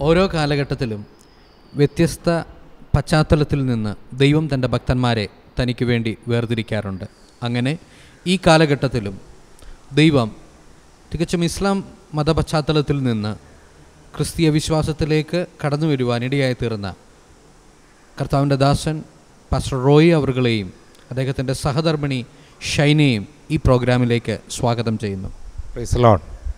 ഓരോ കാലഘട്ടത്തിലും വ്യത്യസ്ത പശ്ചാത്തലത്തിൽ നിന്ന് ദൈവം തൻ്റെ ഭക്തന്മാരെ തനിക്ക് വേണ്ടി വേർതിരിക്കാറുണ്ട് അങ്ങനെ ഈ കാലഘട്ടത്തിലും ദൈവം തികച്ചും ഇസ്ലാം മതപശ്ചാത്തലത്തിൽ നിന്ന് ക്രിസ്തീയ വിശ്വാസത്തിലേക്ക് കടന്നു വരുവാൻ ഇടയായി തീർന്ന കർത്താവിൻ്റെ ദാസൻ പാസ്റ്റർ റോയി അവറുകളെയും അദ്ദേഹത്തിൻ്റെ സഹധർമ്മിണി ഷൈനയെയും ഈ പ്രോഗ്രാമിലേക്ക് സ്വാഗതം ചെയ്യുന്നു പ്രൈസ് ലോൺ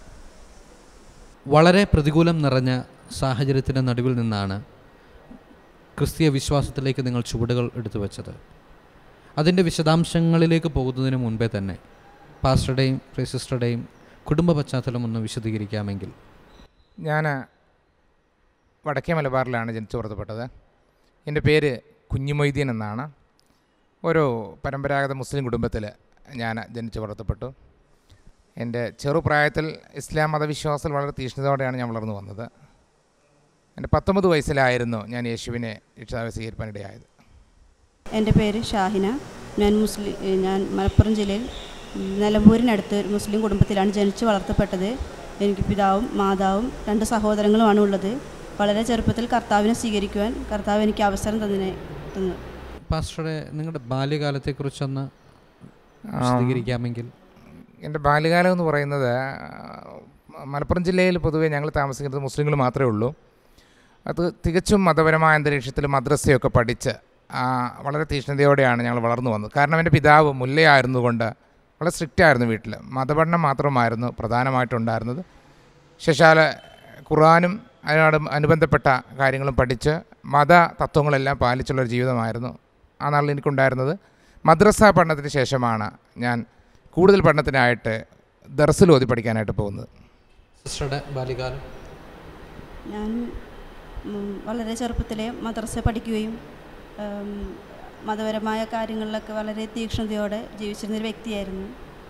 വളരെ പ്രതികൂലം നിറഞ്ഞ സാഹചര്യത്തിൻ്റെ നടുവിൽ നിന്നാണ് ക്രിസ്തീയ വിശ്വാസത്തിലേക്ക് നിങ്ങൾ ചുവടുകൾ എടുത്തു വച്ചത് അതിൻ്റെ വിശദാംശങ്ങളിലേക്ക് പോകുന്നതിന് മുൻപേ തന്നെ പാസ്റ്ററുടെയും സിസ്റ്ററുടെയും കുടുംബ പശ്ചാത്തലം ഒന്ന് വിശദീകരിക്കാമെങ്കിൽ ഞാൻ വടക്കേ മലബാറിലാണ് ജനിച്ചു വളർത്തപ്പെട്ടത് എൻ്റെ പേര് കുഞ്ഞുമൊയ്തീൻ എന്നാണ് ഒരു പരമ്പരാഗത മുസ്ലിം കുടുംബത്തിൽ ഞാൻ ജനിച്ചു വളർത്തപ്പെട്ടു എൻ്റെ ചെറുപ്രായത്തിൽ ഇസ്ലാം മതവിശ്വാസത്തിൽ വളരെ തീക്ഷ്ണതയോടെയാണ് ഞാൻ വളർന്നു വന്നത് എൻ്റെ പത്തൊമ്പത് വയസ്സിലായിരുന്നു ഞാൻ യേശുവിനെ രക്ഷിതാവ് സ്വീകരിപ്പാനിടയായത് എൻ്റെ പേര് ഷാഹിന ഞാൻ മുസ്ലിം ഞാൻ മലപ്പുറം ജില്ലയിൽ നിലമ്പൂരിനടുത്ത് ഒരു മുസ്ലിം കുടുംബത്തിലാണ് ജനിച്ചു വളർത്തപ്പെട്ടത് എനിക്ക് പിതാവും മാതാവും രണ്ട് സഹോദരങ്ങളുമാണ് ഉള്ളത് വളരെ ചെറുപ്പത്തിൽ കർത്താവിനെ സ്വീകരിക്കുവാൻ കർത്താവ് എനിക്ക് അവസരം തന്നതിനെ തന്നു പാസ്റ്ററുടെ നിങ്ങളുടെ ബാല്യകാലത്തെക്കുറിച്ചൊന്ന് വിശദീകരിക്കാമെങ്കിൽ എൻ്റെ ബാല്യകാലം എന്ന് പറയുന്നത് ആ, മലപ്പുറം ജില്ലയിൽ പൊതുവേ ഞങ്ങൾ താമസിക്കുന്നത് മുസ്ലിങ്ങൾ മാത്രമേ ഉള്ളൂ അത് തികച്ചും മതപരമായ അന്തരീക്ഷത്തിൽ മദ്രസയൊക്കെ പഠിച്ച് ആ, വളരെ തീക്ഷ്ണതയോടെയാണ് ഞങ്ങൾ വളർന്നു വന്നത് കാരണം എൻ്റെ പിതാവ് മുല്ലയായിരുന്നുകൊണ്ട് വളരെ സ്ട്രിക്റ്റ് ആയിരുന്നു വീട്ടിൽ മതപഠനം മാത്രമായിരുന്നു പ്രധാനമായിട്ടുണ്ടായിരുന്നത് ശേഷാല ഖുറാനും അതിനോട് അനുബന്ധപ്പെട്ട കാര്യങ്ങളും പഠിച്ച് മത തത്വങ്ങളെല്ലാം പാലിച്ചുള്ളൊരു ജീവിതമായിരുന്നു ആ നാളിൽ എനിക്കുണ്ടായിരുന്നത് മദ്രസ പഠനത്തിന് ശേഷമാണ് ഞാൻ കൂടുതൽ പഠനത്തിനായിട്ട് ദർസിൽ ഓതി പഠിക്കാനായിട്ട് പോകുന്നത് സിസ്റ്ററുടെ ബാല്യകാലം ഞാൻ ഉം, വളരെ ചെറുപ്പത്തിലെ മദ്രസ പഠിക്കുകയും ഉം, മതപരമായ കാര്യങ്ങളിലൊക്കെ വളരെ തീക്ഷ്ണതയോടെ ജീവിച്ചിരുന്നൊരു വ്യക്തിയായിരുന്നു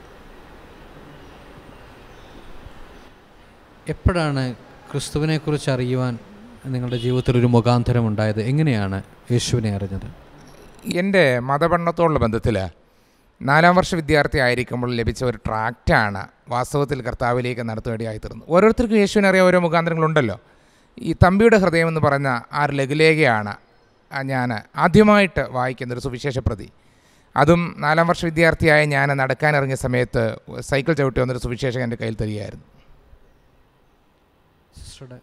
എപ്പോഴാണ് ക്രിസ്തുവിനെക്കുറിച്ച് അറിയുവാൻ നിങ്ങളുടെ ജീവിതത്തിൽ ഒരു മുഖാന്തരം ഉണ്ടായത് എങ്ങനെയാണ് യേശുവിനെ അറിഞ്ഞത് എൻ്റെ മതപഠനത്തോടുള്ള ബന്ധത്തിൽ നാലാം വർഷ വിദ്യാർത്ഥി ആയിരിക്കുമ്പോൾ ലഭിച്ച ഒരു ട്രാക്റ്റാണ് വാസ്തവത്തിൽ കർത്താവിലേക്ക് നടത്തുവേണ്ടിയായി തീർന്നത് ഓരോരുത്തർക്കും യേശുവിനെ അറിയാൻ ഓരോ മുഖാന്തരങ്ങളുണ്ടല്ലോ ഈ തമ്പിയുടെ ഹൃദയം എന്ന് പറഞ്ഞ ആ ഒരു ലഘുലേഖയാണ് ആ ഞാൻ ആദ്യമായിട്ട് വായിക്കുന്ന ഒരു സുവിശേഷ പ്രതി അതും നാലാം വർഷ വിദ്യാർത്ഥിയായ ഞാൻ നടക്കാനിറങ്ങിയ സമയത്ത് സൈക്കിൾ ചവിട്ടി വന്നൊരു സുവിശേഷകൻ എൻ്റെ കയ്യിൽ തരികയായിരുന്നു സിസ്റ്ററുടെ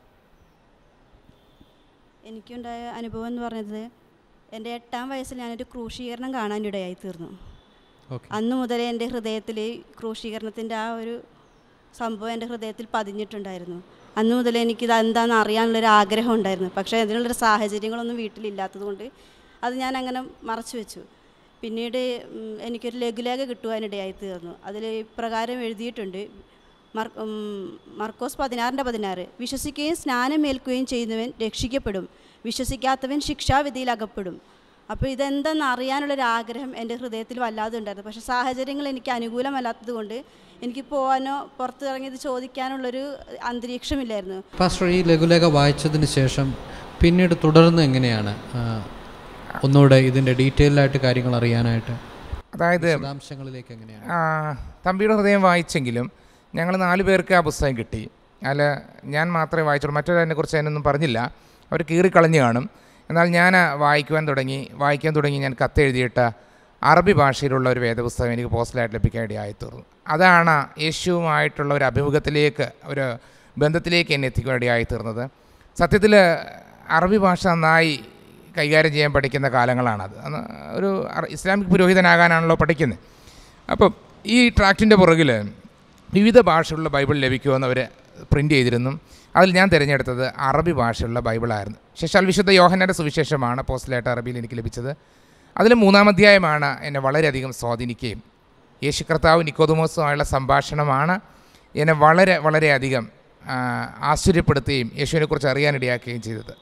എനിക്കുണ്ടായ അനുഭവം എന്ന് പറഞ്ഞത് എൻ്റെ എട്ടാം വയസ്സിൽ ഞാനൊരു ക്രൂശീകരണം കാണാനിടയായി തീർന്നു ഓക്കെ അന്ന് മുതലേ എൻ്റെ ഹൃദയത്തിൽ ക്രൂശീകരണത്തിൻ്റെ ആ ഒരു സംഭവം എൻ്റെ ഹൃദയത്തിൽ പതിഞ്ഞിട്ടുണ്ടായിരുന്നു അന്ന് മുതലേ എനിക്കിത് എന്താണെന്ന് അറിയാനുള്ളൊരു ആഗ്രഹം ഉണ്ടായിരുന്നു പക്ഷേ അതിനുള്ളൊരു സാഹചര്യങ്ങളൊന്നും വീട്ടിലില്ലാത്തത് കൊണ്ട് അത് ഞാൻ അങ്ങനെ മറച്ചു വെച്ചു പിന്നീട് ഉം, എനിക്കൊരു ലഘുലേഖ കിട്ടുവാനിടയായി തീർന്നു അതിൽ ഇപ്രകാരം എഴുതിയിട്ടുണ്ട് മർ ഉം, മർക്കോസ് പതിനാറിൻ്റെ പതിനാറ് വിശ്വസിക്കുകയും സ്നാനമേൽക്കുകയും ചെയ്യുന്നവൻ രക്ഷിക്കപ്പെടും വിശ്വസിക്കാത്തവൻ ശിക്ഷാവിധിയിൽ അകപ്പെടും അപ്പോൾ ഇതെന്തെന്ന് അറിയാനുള്ളൊരു ആഗ്രഹം എൻ്റെ ഹൃദയത്തിൽ വല്ലാതെ ഉണ്ടായിരുന്നു പക്ഷേ സാഹചര്യങ്ങൾ എനിക്ക് അനുകൂലമല്ലാത്തത് കൊണ്ട് എനിക്ക് പോകാനോ പുറത്തിറങ്ങി ഇത് ചോദിക്കാനുള്ളൊരു അന്തരീക്ഷമില്ലായിരുന്നു പാസ്റ്റർ ഈ ലഘുലേഖ വായിച്ചതിന് ശേഷം പിന്നീട് തുടർന്ന് എങ്ങനെയാണ് ആ, ഒന്നുകൂടെ ഇതിൻ്റെ ഡീറ്റെയിൽഡ് ആയിട്ട് കാര്യങ്ങൾ അറിയാനായിട്ട് അതായത് വിശദാംശങ്ങളിലേക്ക് എങ്ങനെയാണ് ആ, തമ്പിയുടെ ഹൃദയം വായിച്ചെങ്കിലും ഞങ്ങൾ നാല് പേർക്ക് ആ പുസ്തകം കിട്ടി അതിൽ ഞാൻ മാത്രമേ വായിച്ചുള്ളൂ മറ്റൊരതിനെക്കുറിച്ച് അതിനൊന്നും പറഞ്ഞില്ല അവർ കീറിക്കളഞ്ഞു കാണും എന്നാൽ ഞാൻ വായിക്കുവാൻ തുടങ്ങി വായിക്കാൻ തുടങ്ങി ഞാൻ കത്തെഴുതിയിട്ട് അറബി ഭാഷയിലുള്ള ഒരു വേദപുസ്തകം എനിക്ക് പോസ്റ്റലായിട്ട് ലഭിക്കാൻ ഇടയായി തീർന്നു അതാണ് യേശുവുമായിട്ടുള്ള ഒരു അഭിമുഖത്തിലേക്ക് ഒരു ബന്ധത്തിലേക്ക് എന്നെ എത്തിക്കാൻ ഇടയായി തീർന്നത് സത്യത്തിൽ അറബി ഭാഷ നന്നായി കൈകാര്യം ചെയ്യാൻ പഠിക്കുന്ന കാലങ്ങളാണത് അന്ന് ഒരു അറ- ഇസ്ലാമിക് പുരോഹിതനാകാനാണല്ലോ പഠിക്കുന്നത് അപ്പം ഈ ട്രാക്റ്റിൻ്റെ പുറകിൽ വിവിധ ഭാഷകളുള്ള ബൈബിൾ ലഭിക്കുമെന്ന് അവർ പ്രിൻ്റ് ചെയ്തിരുന്നു അതിൽ ഞാൻ തിരഞ്ഞെടുത്തത് അറബി ഭാഷയുള്ള ബൈബിളായിരുന്നു ശേഷാൽ വിശുദ്ധ യോഹനൻ്റെ സുവിശേഷമാണ് പോസ്റ്റലായിട്ട് അറബിയിൽ എനിക്ക് ലഭിച്ചത് അതിൽ മൂന്നാം അധ്യായമാണ് എന്നെ വളരെയധികം സ്വാധീനിക്കുകയും യേശു കർത്താവ് നിക്കോദമോസുമായുള്ള സംഭാഷണമാണ് എന്നെ വളരെ വളരെയധികം ആ, ആശ്ചര്യപ്പെടുത്തുകയും യേശുവിനെക്കുറിച്ച് അറിയാനിടയാക്കുകയും ചെയ്തത്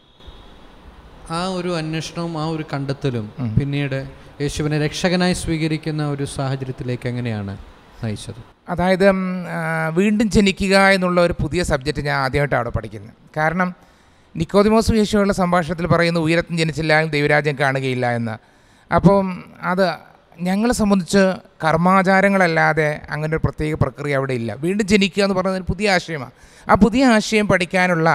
ആ ഒരു അന്വേഷണവും ആ ഒരു കണ്ടെത്തലും പിന്നീട് യേശുവിനെ രക്ഷകനായി സ്വീകരിക്കുന്ന ഒരു സാഹചര്യത്തിലേക്ക് എങ്ങനെയാണ് നയിച്ചത് അതായത് ഉം, ആ, വീണ്ടും ജനിക്കുക എന്നുള്ള ഒരു പുതിയ സബ്ജക്റ്റ് ഞാൻ ആദ്യമായിട്ട് അവിടെ പഠിക്കുന്നത് കാരണം നിക്കോദിമോസ് യേശുവുള്ള സംഭാഷണത്തിൽ പറയുന്നു ഉയരത്തിൽ ജനിച്ചില്ലെങ്കിൽ ദൈവരാജ്യം കാണുകയില്ല എന്ന് അപ്പം അത് ഞങ്ങളെ സംബന്ധിച്ച് കർമാചാരങ്ങളല്ലാതെ അങ്ങനെ ഒരു പ്രത്യേക പ്രക്രിയ അവിടെ ഇല്ല വീണ്ടും ജനിക്കുക എന്ന് പറയുന്നത് ഒരു പുതിയ ആശയമാണ് ആ പുതിയ ആശയം പഠിക്കാനുള്ള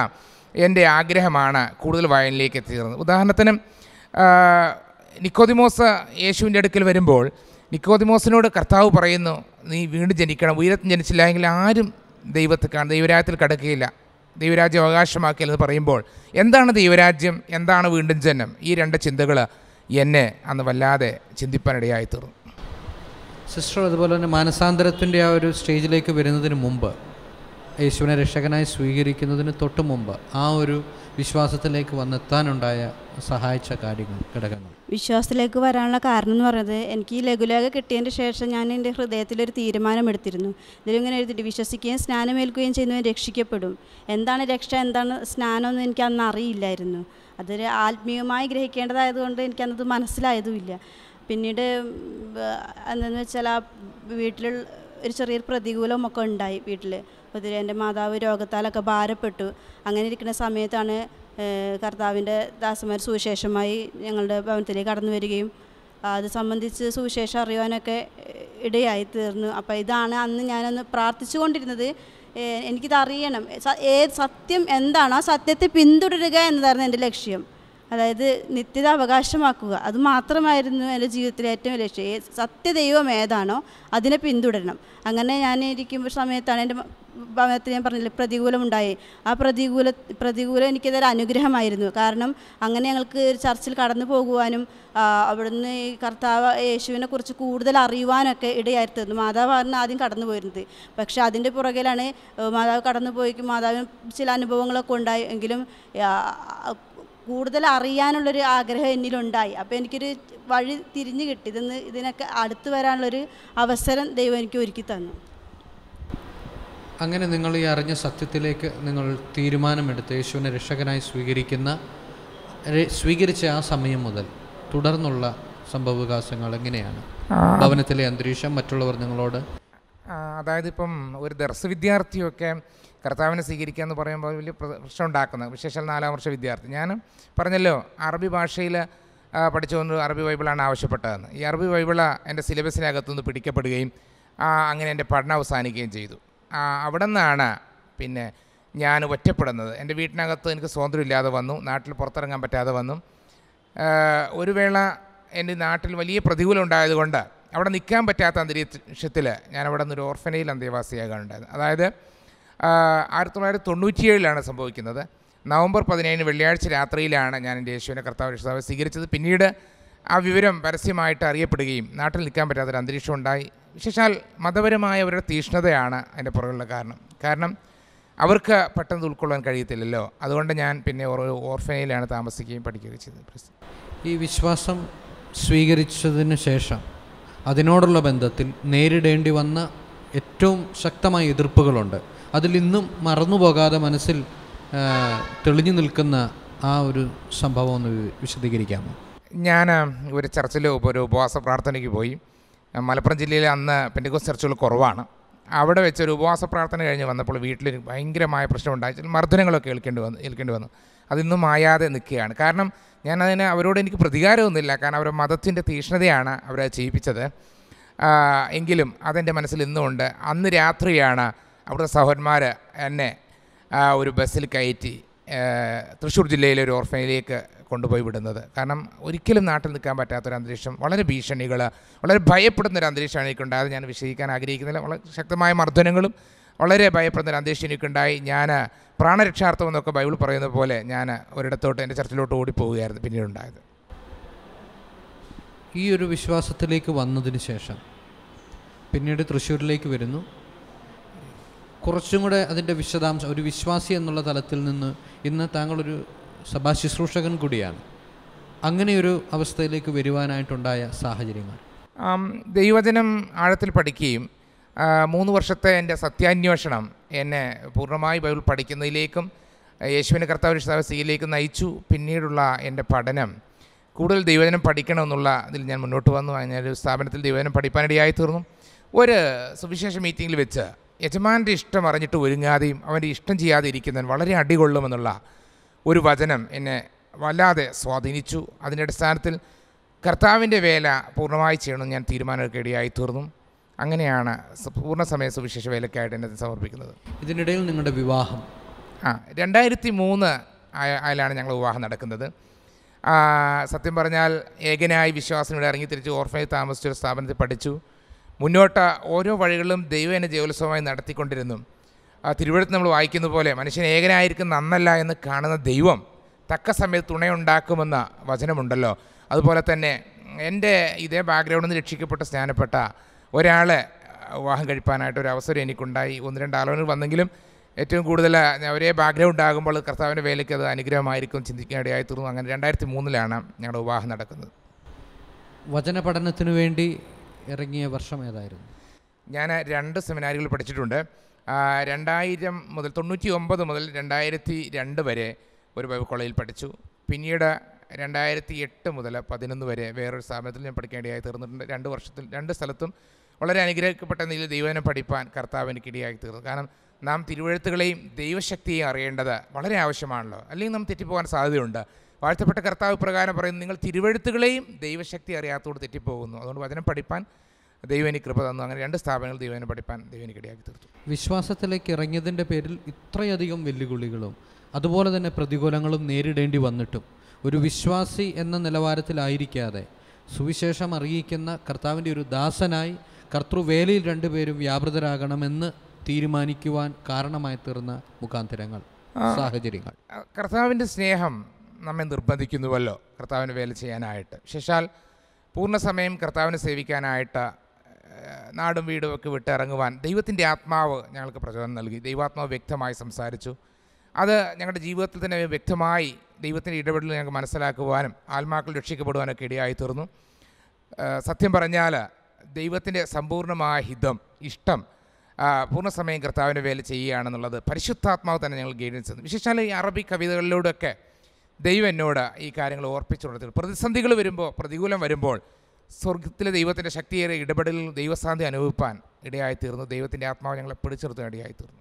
എൻ്റെ ആഗ്രഹമാണ് കൂടുതൽ വായനയിലേക്ക് എത്തിച്ചേർന്നത് ഉദാഹരണത്തിന് ആ, നിക്കോദിമോസ് യേശുവിൻ്റെ അടുക്കൽ വരുമ്പോൾ നിക്കോദിമോസിനോട് കർത്താവ് പറയുന്നു നീ വീണ്ടും ജനിക്കണം ഉയരത്തിൽ ജനിച്ചില്ല എങ്കിൽ ആരും ദൈവത്തെ കാണും ദൈവരാജ്യത്തിൽ കടക്കുകയില്ല ദൈവരാജ്യം അവകാശമാക്കിയെന്ന് പറയുമ്പോൾ എന്താണ് ദൈവരാജ്യം എന്താണ് വീണ്ടും ജന്മം ഈ രണ്ട് ചിന്തകൾ എന്നെ അന്ന് വല്ലാതെ ചിന്തിപ്പാനിടയായി തീർന്നു സിസ്റ്റർ അതുപോലെ തന്നെ മാനസാന്തരത്തിൻ്റെ ആ ഒരു സ്റ്റേജിലേക്ക് വരുന്നതിന് മുമ്പ് യേശുവിനെ രക്ഷകനായി സ്വീകരിക്കുന്നതിന് തൊട്ട് മുമ്പ് ആ ഒരു വിശ്വാസത്തിലേക്ക് വന്നെത്താനുണ്ടായ സഹായിച്ച കാര്യങ്ങൾ ഘടകങ്ങൾ വിശ്വാസത്തിലേക്ക് വരാനുള്ള കാരണം എന്ന് പറയുന്നത് എനിക്ക് ഈ ലഘുലേഖ കിട്ടിയതിൻ്റെ ശേഷം ഞാൻ എൻ്റെ ഹൃദയത്തിലൊരു തീരുമാനമെടുത്തിരുന്നു ഇതിലിങ്ങനെ എഴുതിയിട്ട് വിശ്വസിക്കുകയും സ്നാനമേൽക്കുകയും ചെയ്യുന്നവൻ രക്ഷിക്കപ്പെടും എന്താണ് രക്ഷ എന്താണ് സ്നാനം എന്ന് എനിക്ക് അന്ന് അറിയില്ലായിരുന്നു അതൊരു ആത്മീയമായി ഗ്രഹിക്കേണ്ടതായതുകൊണ്ട് എനിക്കന്നത് മനസ്സിലായതുമില്ല പിന്നീട് ഉം, എന്താണെന്ന് വെച്ചാൽ ആ വീട്ടിലുള്ള ഒരു ചെറിയൊരു പ്രതികൂലമൊക്കെ ഉണ്ടായി വീട്ടിൽ പൊതുവെ എൻ്റെ മാതാവ് രോഗത്താലൊക്കെ ഭാരപ്പെട്ടു അങ്ങനെ ഇരിക്കുന്ന സമയത്താണ് ഏഹ്, കർത്താവിൻ്റെ ദാസന്മാർ സുവിശേഷമായി ഞങ്ങളുടെ ഭവനത്തിലേക്ക് കടന്നു വരികയും അത് സംബന്ധിച്ച് സുവിശേഷം അറിയുവാനൊക്കെ ഏഹ്, ഇടയായി തീർന്നു അപ്പോൾ ഇതാണ് അന്ന് ഞാനൊന്ന് പ്രാർത്ഥിച്ചുകൊണ്ടിരുന്നത് ഏഹ്, എനിക്കിത് അറിയണം സ- ഏത് സത്യം എന്താണോ ആ സത്യത്തെ പിന്തുടരുക എന്നതായിരുന്നു എൻ്റെ ലക്ഷ്യം അതായത് നിത്യത അവകാശമാക്കുക അത് മാത്രമായിരുന്നു എൻ്റെ ജീവിതത്തിലെ ഏറ്റവും വലിയ ലക്ഷ്യം ഏ- സത്യദൈവം ഏതാണോ അതിനെ പിന്തുടരണം അങ്ങനെ ഞാൻ ഇരിക്കുമ്പോൾ സമയത്താണ് എൻ്റെ മ- ഭവനത്തിൽ ഞാൻ പറഞ്ഞില്ലേ പ്രതികൂലമുണ്ടായി ആ പ്രതികൂല പ്രതികൂലം എനിക്കതൊരു അനുഗ്രഹമായിരുന്നു കാരണം അങ്ങനെ ഞങ്ങൾക്ക് ഒരു ചർച്ചിൽ കടന്നു പോകുവാനും ആ, അവിടുന്ന് ഈ കർത്താവ് യേശുവിനെ കുറിച്ച് കൂടുതൽ അറിയുവാനൊക്കെ ഇടയായി തീർന്നു മാതാവാണ് ആദ്യം കടന്നു പോയിരുന്നത് പക്ഷേ അതിൻ്റെ പുറകിലാണ് ഏഹ്, മാതാവ് കടന്നു പോയി മാതാവിന് ചില അനുഭവങ്ങളൊക്കെ ഉണ്ടായി എങ്കിലും ആ, കൂടുതൽ അറിയാനുള്ളൊരു ആഗ്രഹം എന്നിലുണ്ടായി അപ്പോൾ എനിക്കൊരു വഴി തിരിഞ്ഞു കിട്ടി ഇതെന്ന് ഇതിനൊക്കെ അടുത്ത് വരാനുള്ളൊരു അവസരം ദൈവം എനിക്ക് ഒരുക്കി തന്നു അങ്ങനെ നിങ്ങൾ ഈ അറിഞ്ഞ സത്യത്തിലേക്ക് നിങ്ങൾ തീരുമാനമെടുത്ത് യേശുവിനെ രക്ഷകനായി സ്വീകരിക്കുന്ന രെ- സ്വീകരിച്ച ആ സമയം മുതൽ തുടർന്നുള്ള സംഭവവികാസങ്ങൾ എങ്ങനെയാണ് ഭവനത്തിലെ അന്തരീക്ഷം മറ്റുള്ളവർ നിങ്ങളോട് ആ, അതായത് ഇപ്പം ഒരു ദർശ വിദ്യാർത്ഥിയൊക്കെ കർത്താവിനെ സ്വീകരിക്കുക എന്ന് പറയുമ്പോൾ വലിയ പ്ര- പ്രശ്നം ഉണ്ടാക്കുന്നത് വിശേഷം നാലാം വർഷ വിദ്യാർത്ഥി ഞാൻ പറഞ്ഞല്ലോ അറബി ഭാഷയിൽ പഠിച്ചുകൊണ്ട് അറബി ബൈബിളാണ് ആവശ്യപ്പെട്ടതെന്ന് ഈ അറബി ബൈബിള് എൻ്റെ സിലബസിനകത്തുനിന്ന് പിടിക്കപ്പെടുകയും ആ, അങ്ങനെ എൻ്റെ പഠനം അവസാനിക്കുകയും ചെയ്തു ആ, അവിടെ നിന്നാണ് പിന്നെ ഞാൻ ഒറ്റപ്പെടുന്നത് എൻ്റെ വീട്ടിനകത്ത് എനിക്ക് സ്വാതന്ത്ര്യമില്ലാതെ വന്നു നാട്ടിൽ പുറത്തിറങ്ങാൻ പറ്റാതെ വന്നു ആഹ് ഒരു വേള എൻ്റെ നാട്ടിൽ വലിയ പ്രതികൂലം ഉണ്ടായതുകൊണ്ട് അവിടെ നിൽക്കാൻ പറ്റാത്ത അന്തരീക്ഷത്തിൽ ഞാൻ അവിടെ നിന്ന് ഒരു ഓർഫനയിൽ അന്തേവാസിയാകാനുണ്ടായത് അതായത് ആഹ് ആയിരത്തി തൊള്ളായിരത്തി തൊണ്ണൂറ്റിയേഴിലാണ് സംഭവിക്കുന്നത് നവംബർ പതിനേഴിന് വെള്ളിയാഴ്ച രാത്രിയിലാണ് ഞാൻ എൻ്റെ യേശുവിനെ കർത്താവ് രക്ഷിതാവ് സ്വീകരിച്ചത് പിന്നീട് ആ വിവരം പരസ്യമായിട്ട് അറിയപ്പെടുകയും നാട്ടിൽ നിൽക്കാൻ പറ്റാത്തൊരു അന്തരീക്ഷം ഉണ്ടായി വിശേഷാൽ മതപരമായ അവരുടെ തീഷ്ണതയാണ് അതിൻ്റെ പുറകുള്ള കാരണം കാരണം അവർക്ക് പെട്ടെന്ന് ഉൾക്കൊള്ളാൻ കഴിയത്തില്ലല്ലോ അതുകൊണ്ട് ഞാൻ പിന്നെ ഒരു ഓർഫനയിലാണ് താമസിക്കുകയും പഠിക്കുകയും ചെയ്തത് ഈ വിശ്വാസം സ്വീകരിച്ചതിന് ശേഷം അതിനോടുള്ള ബന്ധത്തിൽ നേരിടേണ്ടി വന്ന ഏറ്റവും ശക്തമായ എതിർപ്പുകളുണ്ട് അതിൽ ഇന്നും മറന്നുപോകാതെ മനസ്സിൽ ആ, തെളിഞ്ഞു നിൽക്കുന്ന ആ ഒരു സംഭവം ഒന്ന് വി- വിശദീകരിക്കാമോ ഞാൻ ഒരു ചർച്ചിൽ ഒരു ഉപവാസ പ്രാർത്ഥനയ്ക്ക് പോയി മലപ്പുറം ജില്ലയിൽ അന്ന് പെൻഡിക്കോസ് ചർച്ചുകൾ കുറവാണ് അവിടെ വെച്ച് ഒരു ഉപവാസ പ്രാർത്ഥന കഴിഞ്ഞ് വന്നപ്പോൾ വീട്ടിൽ ഭയങ്കരമായ പ്രശ്നം ഉണ്ടായി ചില മർദ്ദനങ്ങളൊക്കെ ഏൽക്കേണ്ടി വന്നു ഏൽക്കേണ്ടി വന്നു അതിന്നും മായാതെ നിൽക്കുകയാണ് കാരണം ഞാൻ അതിന് അവരോട് എനിക്ക് പ്രതികാരമൊന്നുമില്ല കാരണം അവരുടെ മതത്തിൻ്റെ തീഷ്ണതയാണ് അവരെ ചെയ്യിപ്പിച്ചത് ആ, എങ്കിലും അതെൻ്റെ മനസ്സിൽ ഇന്നുമുണ്ട് അന്ന് രാത്രിയാണ് അവിടുത്തെ സഹോദരന്മാർ എന്നെ ആ, ഒരു ബസ്സിൽ കയറ്റി ആ, തൃശ്ശൂർ ജില്ലയിലെ ഒരു ഓർഫനയിലേക്ക് കൊണ്ടുപോയി വിടുന്നത് കാരണം ഒരിക്കലും നാട്ടിൽ നിൽക്കാൻ പറ്റാത്തൊരു അന്തരീക്ഷം വളരെ ഭീഷണികൾ വളരെ ഭയപ്പെടുന്ന ഒരു അന്തരീക്ഷമാണ് എനിക്കുണ്ടായത് ഞാൻ വിശദീകരിക്കാൻ ആഗ്രഹിക്കുന്നില്ല വളരെ ശക്തമായ മർദ്ദനങ്ങളും വളരെ ഭയപ്പെടുന്ന ഒരു അന്തരീക്ഷം എനിക്കുണ്ടായി ഞാൻ പ്രാണരക്ഷാർത്ഥം എന്നൊക്കെ ബൈബിൾ പറയുന്ന പോലെ ഞാൻ ഒരിടത്തോട്ട് എൻ്റെ ചർച്ചിലോട്ട് ഓടിപ്പോവുകയായിരുന്നു പിന്നീട് ഉണ്ടായത് ഈ ഒരു വിശ്വാസത്തിലേക്ക് വന്നതിന് ശേഷം പിന്നീട് തൃശ്ശൂരിലേക്ക് വരുന്നു കുറച്ചും കൂടെ അതിൻ്റെ വിശദാംശം ഒരു വിശ്വാസി എന്നുള്ള തലത്തിൽ നിന്ന് ഇന്ന് താങ്കളൊരു സഭാ ശുശ്രൂഷകൻ കൂടിയാണ് അങ്ങനെയൊരു അവസ്ഥയിലേക്ക് വരുവാനായിട്ടുണ്ടായ സാഹചര്യങ്ങൾ ആം, ദൈവജനം ആഴത്തിൽ പഠിക്കുകയും ആ, മൂന്ന് വർഷത്തെ എൻ്റെ സത്യാന്വേഷണം എന്നെ പൂർണ്ണമായി ബൈബിൾ പഠിക്കുന്നതിലേക്കും യേശുവിൻ്റെ കർത്താവ് വിശ്വാസിയിലേക്കും നയിച്ചു പിന്നീടുള്ള എൻ്റെ പഠനം കൂടുതൽ ദൈവജനം പഠിക്കണമെന്നുള്ള ഇതിൽ ഞാൻ മുന്നോട്ട് വന്നു അങ്ങനെ ഒരു സ്ഥാപനത്തിൽ ദൈവജനം പഠിപ്പാനിടയായി തീർന്നു ഒരു സുവിശേഷ മീറ്റിങ്ങിൽ വെച്ച് യജമാൻ്റെ ഇഷ്ടം അറിഞ്ഞിട്ട് ഒരുങ്ങാതെയും അവൻ്റെ ഇഷ്ടം ചെയ്യാതെ ഇരിക്കുന്നവൻ വളരെ അടികൊള്ളുമെന്നുള്ള ഒരു വചനം എന്നെ വല്ലാതെ സ്വാധീനിച്ചു അതിൻ്റെ അടിസ്ഥാനത്തിൽ കർത്താവിൻ്റെ വേല പൂർണ്ണമായി ചെയ്യണമെന്ന് ഞാൻ തീരുമാനമൊക്കെ ഇടയായി തീർന്നു അങ്ങനെയാണ് സ- പൂർണ്ണസമയ സുവിശേഷ വേലയ്ക്കായിട്ട് എന്നെ സമർപ്പിക്കുന്നത് ഇതിനിടയിൽ നിങ്ങളുടെ വിവാഹം ആ രണ്ടായിരത്തി മൂന്ന് ആയാലാണ് ഞങ്ങൾ വിവാഹം നടക്കുന്നത് ആ, സത്യം പറഞ്ഞാൽ ഏകനായി വിശ്വാസനോട് ഇറങ്ങി തിരിച്ച് ഓർഫനേജ് താമസിച്ചൊരു സ്ഥാപനത്തിൽ പഠിച്ചു മുന്നോട്ട് ഓരോ വഴികളും ദൈവം എന്നെ ജോത്സവമായി നടത്തിക്കൊണ്ടിരുന്നു ആ തിരുവഴുത്ത് നമ്മൾ വായിക്കുന്ന പോലെ മനുഷ്യൻ ഏകനായിരിക്കും നന്നല്ല എന്ന് കാണുന്ന ദൈവം തക്ക സമയത്ത് തുണയുണ്ടാക്കുമെന്ന വചനമുണ്ടല്ലോ അതുപോലെ തന്നെ എൻ്റെ ഇതേ ബാക്ക്ഗ്രൗണ്ടിൽ നിന്ന് രക്ഷിക്കപ്പെട്ട സ്നാനപ്പെട്ട ഒരാളെ വിവാഹം കഴിപ്പാനായിട്ട് ഒരു അവസരം എനിക്കുണ്ടായി ഒന്ന് രണ്ട് ആലോചനകൾ വന്നെങ്കിലും ഏറ്റവും കൂടുതൽ ഞാൻ ഒരേ ബാക്ക്ഗ്രൗണ്ട് ആകുമ്പോൾ കർത്താവിൻ്റെ വേലയ്ക്ക് അത് അനുഗ്രഹമായിരിക്കും ചിന്തിക്കാനിടയായി തീർന്നു അങ്ങനെ രണ്ടായിരത്തി മൂന്നിലാണ് ഞങ്ങളുടെ വിവാഹം നടക്കുന്നത് വചന പഠനത്തിനു വേണ്ടി ഇറങ്ങിയ വർഷം ഏതായിരുന്നു ഞാൻ രണ്ട് സെമിനാറുകൾ പഠിച്ചിട്ടുണ്ട് ആ, രണ്ടായിരം മുതൽ തൊണ്ണൂറ്റി ഒമ്പത് മുതൽ രണ്ടായിരത്തി രണ്ട് വരെ ഒരു ബൈബിൾ കോളേജിൽ പഠിച്ചു പിന്നീട് രണ്ടായിരത്തി എട്ട് മുതൽ പതിനൊന്ന് വരെ വേറൊരു സ്ഥാപനത്തിൽ ഞാൻ പഠിക്കേണ്ടതായി തീർന്നിട്ടുണ്ട് രണ്ട് വർഷത്തിൽ രണ്ട് സ്ഥലത്തും വളരെ അനുഗ്രഹിക്കപ്പെട്ട നിലയിൽ ദൈവനെ പഠിപ്പാൻ കർത്താവ് എനിക്ക് ഇടയായി തീർന്നു കാരണം നാം തിരുവഴുത്തുകളെയും ദൈവശക്തിയെയും അറിയേണ്ടത് വളരെ ആവശ്യമാണല്ലോ അല്ലെങ്കിൽ നാം തെറ്റിപ്പോകാൻ സാധ്യതയുണ്ട് വാഴ്ത്തപ്പെട്ട കർത്താവ് പ്രകാരം പറയുന്നു നിങ്ങൾ തിരുവഴുത്തുകളെയും ദൈവശക്തി അറിയാത്തതോട് തെറ്റിപ്പോകുന്നു അതുകൊണ്ട് വചനം പഠിപ്പാൻ ദൈവം എനിക്ക് കൃപ തന്നു അങ്ങനെ രണ്ട് സ്ഥാപനങ്ങൾ ദൈവനെ പഠിപ്പാൻ ദൈവം എനിക്ക് ഇടയാക്കി തീർത്തു വിശ്വാസത്തിലേക്ക് ഇറങ്ങിയതിൻ്റെ പേരിൽ ഇത്രയധികം വെല്ലുവിളികളും അതുപോലെ തന്നെ പ്രതികൂലങ്ങളും നേരിടേണ്ടി വന്നിട്ടും ഒരു വിശ്വാസി എന്ന നിലവാരത്തിലായിരിക്കാതെ സുവിശേഷം അറിയിക്കുന്ന കർത്താവിൻ്റെ ഒരു ദാസനായി കർത്തൃവേലയിൽ രണ്ടുപേരും വ്യാപൃതരാകണമെന്ന് തീരുമാനിക്കുവാൻ കാരണമായി തീർന്ന മുഖാന്തരങ്ങൾ സാഹചര്യങ്ങൾ ആ, കർത്താവിൻ്റെ സ്നേഹം നമ്മെ നിർബന്ധിക്കുന്നുവല്ലോ കർത്താവിന് വേല ചെയ്യാനായിട്ട് വിശേഷാൽ പൂർണ്ണസമയം കർത്താവിനെ സേവിക്കാനായിട്ട് ആ, നാടും വീടും ഒക്കെ വിട്ട് ഇറങ്ങുവാൻ ദൈവത്തിൻ്റെ ആത്മാവ് ഞങ്ങൾക്ക് പ്രചോദനം നൽകി ദൈവാത്മാവ് വ്യക്തമായി സംസാരിച്ചു അത് ഞങ്ങളുടെ ജീവിതത്തിൽ തന്നെ വ്യക്തമായി ദൈവത്തിൻ്റെ ഇടപെടൽ ഞങ്ങൾക്ക് മനസ്സിലാക്കുവാനും ആത്മാക്കൾ രക്ഷിക്കപ്പെടുവാനൊക്കെ ഇടയായി തീർന്നു ആ, സത്യം പറഞ്ഞാൽ ദൈവത്തിൻ്റെ സമ്പൂർണ്ണമായ ഹിതം ഇഷ്ടം ആ, പൂർണ്ണസമയം കർത്താവിൻ്റെ വേല ചെയ്യുകയാണെന്നുള്ളത് പരിശുദ്ധാത്മാവ് തന്നെ ഞങ്ങൾ ഗൈഡൻസ് തന്നു വിശേഷാൽ ഈ അറബി കവിതകളിലൂടെയൊക്കെ ദൈവം എന്നോട് ഈ കാര്യങ്ങൾ ഓർപ്പിച്ചു കൊടുത്തു പ്രതിസന്ധികൾ വരുമ്പോൾ പ്രതികൂലം വരുമ്പോൾ സ്വർഗത്തിലെ ദൈവത്തിൻ്റെ ശക്തിയേറെ ഇടപെടലിൽ ദൈവസാന്തി അനുഭവിപ്പാൻ ഇടയായി തീർന്നു ദൈവത്തിൻ്റെ ആത്മാവ് ഞങ്ങളെ പിടിച്ചെടുത്താൻ ഇടയായി തീർന്നു